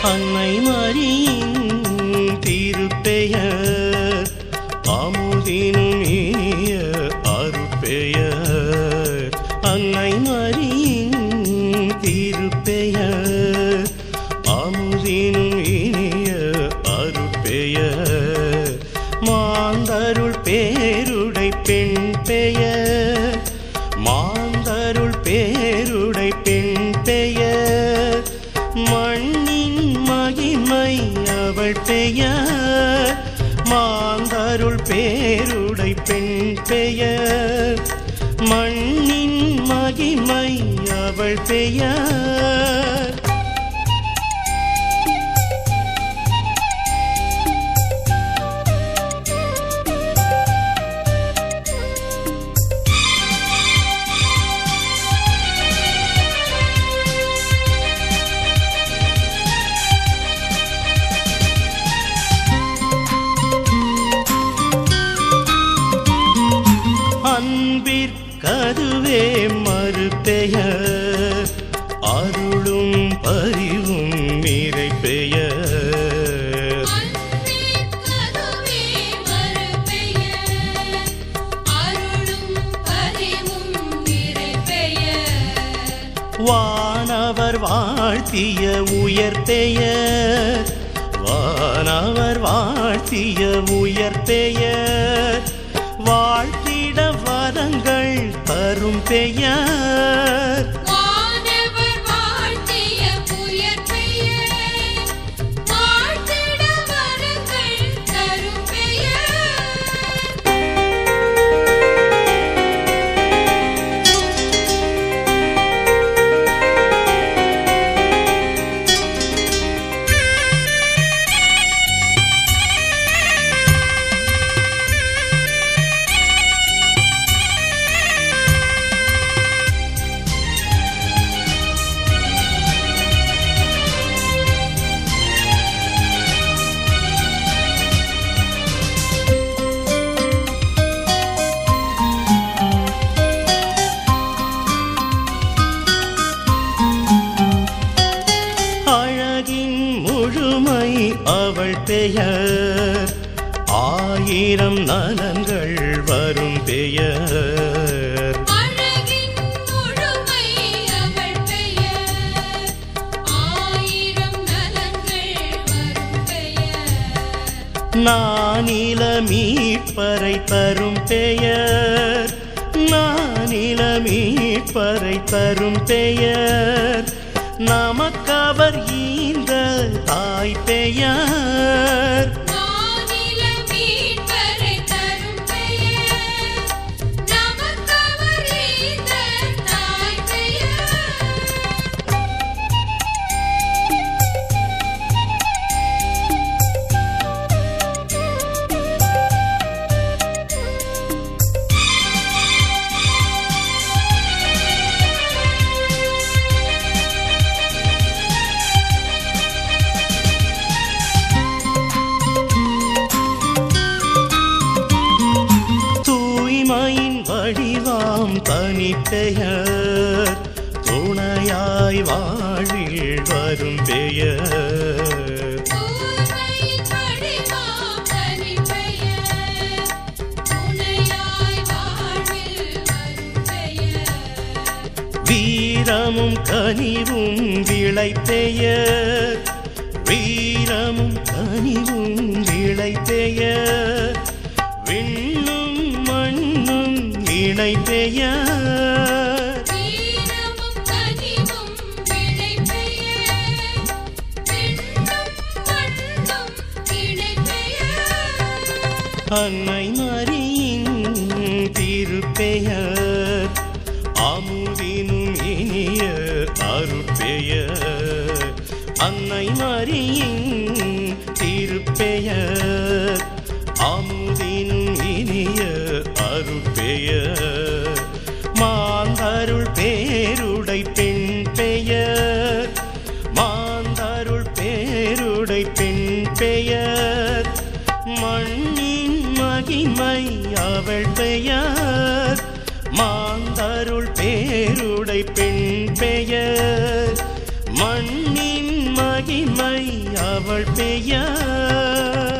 அன்னை மரியின் திருப்பெயர் அமுதினும் இனிய அருட்பெயர் அன்னை மரியின் திருப்பெயர் அமுதினும் இனிய அருட்பெயர் மாந்தருள் பேருடை பெண் பெயர் மாந்தருள் பேருடை பெண் பெயர் மண்ணின் மகிமை அவள் பெயர் மாந்தருள் பேருடை பெண் பெயர் மண்ணின் மகிமை அவள் பெயர் அன்பிற்கதுவே மறுபெயர் அருளும் பரிவும் நிறை பெயர் அன்பிற்கதுவே மறுபெயர் அருளும் பரிவும் நிறைபெயர் வானவர் வாழ்த்திய உயர் பெயர் வானவர் வாழ்த்திய உயர் பெயர் வாழ்த்திட வரங்கள் தரும் பெயர் வானவர் வாழ்த்திய உயர் பெயர் வாழ்த்திட வரங்கள் தரும் பெயர் அழகின் முழுமை அவள் பெயர் ஆயிரம் நலன்கள் வரும் பெயர் அழகின் முழுமை அவள் பெயர் ஆயிரம் நலன்கள் வரும் பெயர் நானில மீட்பறை தரும் பெயர் நானில மீட்பறை தரும் பெயர் நமக்கவர் ஈந்த தாய் பெயர் நானில மீட்பரை தரும் பெயர் நமக்கவர் ஈந்த தாய் பெயர் தூய்மையின் வடிவாம் தனிப்பெயர் துணையாய் வாழ்வில் வரும் பெயர் தூய்மையின் வடிவாம் தனிப்பெயர் துணையாய் வாழ்வில் வரும் பெயர் வீரமும் கனிவும் விளை பெயர் வீரமும் கனிவும் விளை பெயர் விண்ணும் மண்ணும் இணை பெயர் வீரமும் கனிவும் விளை பெயர் விண்ணும் மண்ணும் இணை பெயர் அன்னை மரியின் திருப்பெயர் அமுதினும் இனிய அருட்பெயர் அன்னை மரியின் திருப்பெயர் அமுதினும் இனிய அருட்பெயர் மாந்தருள் பேருடை பெண் பெயர் மாந்தருள் பேருடை பெண் பெயர் மண்ணின் மகிமை அவள் பெயர் மாந்தருள் பேருடை பெண் பெயர் மண்ணின் மகிமை அவள் பெயர்